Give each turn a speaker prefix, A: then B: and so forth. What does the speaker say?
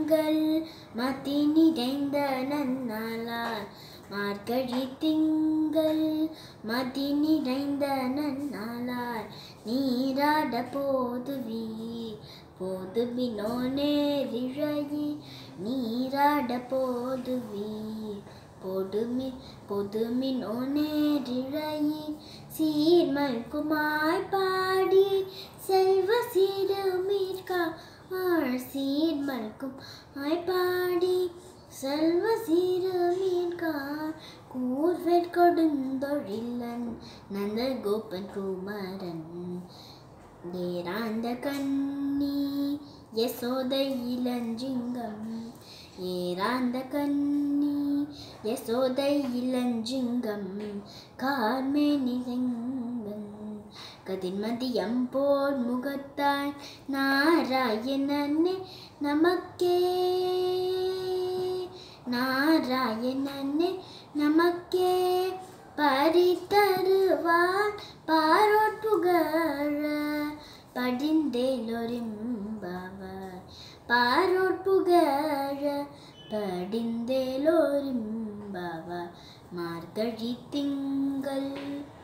A: திங்கள் மதி நிறைந்த நன்னாளார் மார்கழி திங்கள் மதி நிறைந்த நன்னாளார் நீராட போதுவி போதுவினோ நேரிழையே நீராட போதுவி பொதுமி பொதுமினோ நேரிழையே சீர்மல்குமாய் பாடி செல்வ சிறுமீர்கா ஆள் சீர்மல்கும் ஆய்பாடி செல்வ சிறுமீர்கார் கூர்வெற் கொடுந்தொழிலன் நந்த கோபன் குமரன் ஏராந்த கண்ணி யசோதை இளஞ்சிங்கம் ஏராந்த கண்ணி யசோதை இளஞ்சிங்கம் கார்மேனி செங்கன் கதிர்மதியம் போல் முகத்தாய் நாராயணனே நமக்கே நாராயணனே நமக்கே பரிதருவார் பாரோட் புகழ படிந்தேலொரிம்பவர் பாரோட் புகழ படிந்தேலொரிம்பவர் மார்கழி திங்கள்